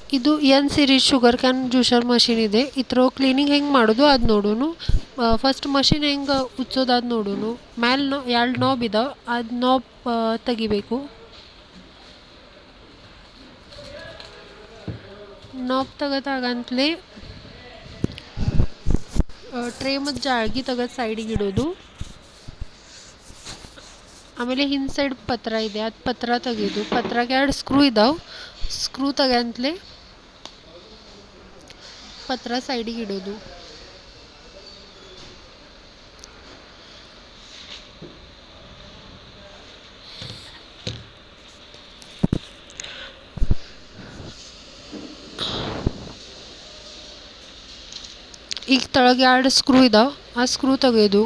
ಇದು N series sugar cane juicer machine ಇದೆ ಇದ್ರ ಕ್ಲೀನಿಂಗ್ ಹೆಂಗೆ ಮಾಡೋದು ಅದು ನೋಡೋನು ಫಸ್ಟ್ ಮಷಿನ್ ಹೆಂಗೆ ಉಚ್ಚೋದು ಅದು ನೋಡೋನು ಮ್ಯಾಲೆ ನೋ ಎರಡು ನಾಬ್ ಇದಾವೆ ಅದು ನಾಬ್ ತೆಗಿಬೇಕು ನಾಬ್ ತೆಗೆದಾಗಂತಲೇ ಟ್ರೇ ಮತ್ತು ಜಾಳ್ಗಿ ತೆಗೆದು ಸೈಡಿಗೆ ಇಡೋದು ಆಮೇಲೆ ಹಿಂದೆ ಸೈಡ್ ಪತ್ರ ಇದೆ ಅದು ಪತ್ರ ತೆಗೆಯೋದು ಪತ್ರಕ್ಕೆ ಎರಡು ಸ್ಕ್ರೂ ಇದಾವೆ ಸ್ಕ್ರೂ ತೆಗೆಯಂತಲೇ ಪತ್ರ ಸೈಡಿಗೆ ಇಡೋದು ಈಗ ತಳಗೆ ಎರಡು ಸ್ಕ್ರೂ ಇದಾವೆ ಆ ಸ್ಕ್ರೂ ತೆಗೆಯೋದು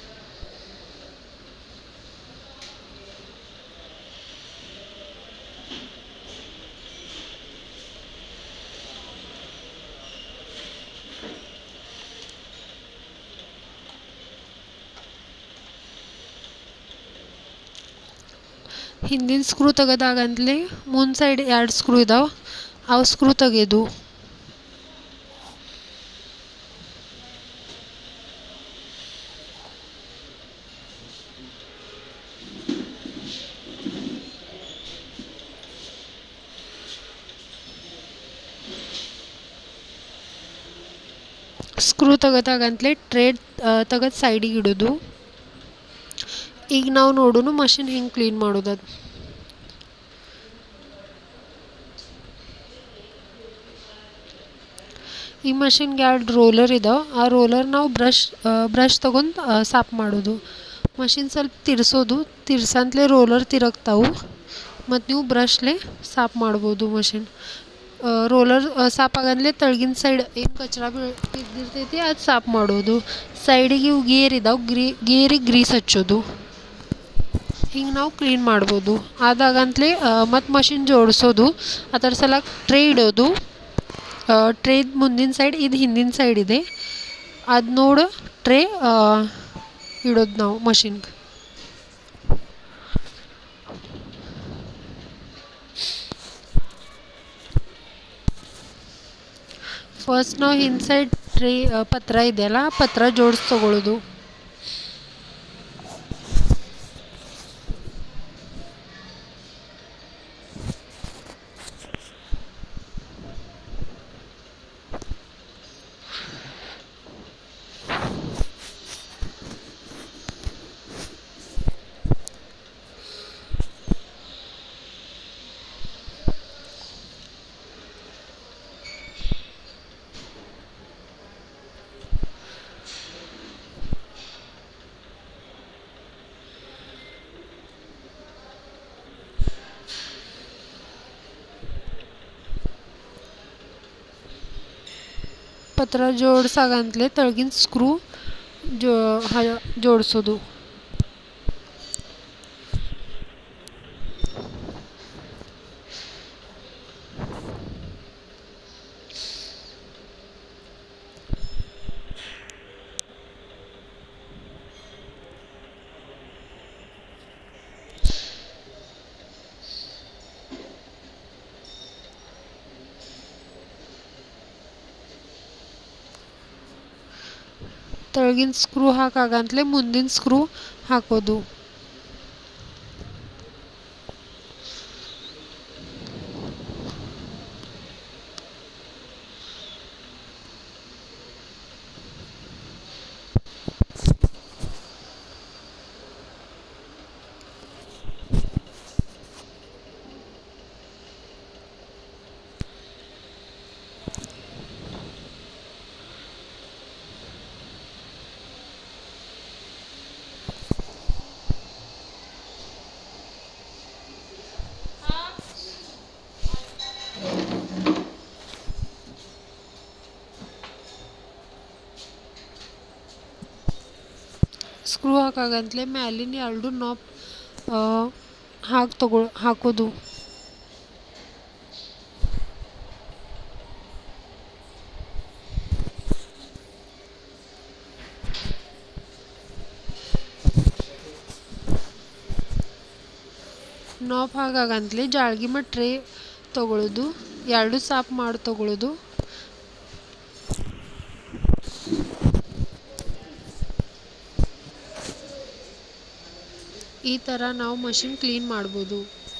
ಹಿಂದಿನ ಸ್ಕ್ರೂ ತೆಗೆದಾಗಂತಲೇ ಮುಂದೆ ಸೈಡ್ ಎರಡು ಸ್ಕ್ರೂ ಇದಾವೆ ಅವು ಸ್ಕ್ರೂ ತೆಗೆಯೋದು ಸ್ಕ್ರೂ ತೆಗೆದಾಗಂತಲೇ ಟ್ರೇಡ್ ತೆಗೆದು ಸೈಡಿಗೆ ಇಡೋದು ಈಗ ನಾವು ನೋಡೋನು ಮಷಿನ್ ಹೆಂಗೆ ಕ್ಲೀನ್ ಮಾಡೋದು ಅದು ಈ ಮಷಿನ್ಗೆ ಎರಡು ರೋಲರ್ ಇದಾವೆ ಆ ರೋಲರ್ ನಾವು ಬ್ರಷ್ ಬ್ರಷ್ ತೊಗೊಂಡು ಸಾಫ್ ಮಾಡೋದು ಮಷಿನ್ ಸ್ವಲ್ಪ ತಿರ್ಸೋದು ತಿರ್ಸಂತಲೇ ರೋಲರ್ ತಿರುಗ್ತಾವು ಮತ್ತು ನೀವು ಬ್ರಷ್ಲೆ ಸಾಫ್ ಮಾಡ್ಬೋದು ಮಷಿನ್ ರೋಲರ್ ಸಾಫ್ ಆಗಂದ್ಲೆ ತಳಗಿನ ಸೈಡ್ ಏನು ಕಚ್ರ ಬೀಳ್ ಬಿದ್ದಿರ್ತೈತಿ ಅದು ಸಾಫ್ ಮಾಡೋದು ಸೈಡಿಗೆ ಇವು ಗೇರ್ ಇದಾವೆ ಗ್ರೀ ಗೇರಿಗೆ ಗ್ರೀಸ್ ಹಚ್ಚೋದು ಹಿಂಗೆ ನಾವು ಕ್ಲೀನ್ ಮಾಡ್ಬೋದು ಅದಾಗಂತಲೇ ಮತ್ತು ಮಷಿನ್ ಜೋಡಿಸೋದು ಅದರ ಸಲ ಟ್ರೇ ಇಡೋದು ಟ್ರೇದ್ ಮುಂದಿನ ಸೈಡ್ ಇದು ಹಿಂದಿನ ಸೈಡ್ ಇದೆ ಅದು ನೋಡು ಟ್ರೇ ಇಡೋದು ನಾವು ಮಷಿನ್ಗೆ ಫಸ್ಟ್ ನಾವು ಹಿಂದೆ ಸೈಡ್ ಟ್ರೇ ಪತ್ರ ಇದೆಯಲ್ಲ ಆ ಪತ್ರ ಜೋಡಿಸಿ ತಗೊಳ್ಳೋದು ಪತ್ರ ಜೋಡ್ಸಾಗಂತಲೇ ತಳಗಿನ ಸ್ಕ್ರೂ ಜೋ ಜೋಡಿಸೋದು ತಳಗಿನ ಸ್ಕ್ರೂ ಹಾಕಾಗಂತಲೇ ಮುಂದಿನ ಸ್ಕ್ರೂ ಹಾಕೋದು ಸ್ಕ್ರೂ ಹಾಕಾಗಂತಲೇ ಮ್ಯಾಲಿನ ಎರಡು ನಾಪ್ ಹಾಕಿ ತಗೊ ಹಾಕೋದು ನಾಪ್ ಹಾಕಾಗಂತಲೇ ಜಾಳ್ಗಿ ಮತ್ತು ಟ್ರೇ ತಗೊಳ್ಳೋದು ಎರಡು ಸಾಪ್ ಮಾಡಿ ತಗೊಳ್ಳೋದು ಈ ಥರ ನಾವು ಮಷಿನ್ ಕ್ಲೀನ್ ಮಾಡ್ಬೋದು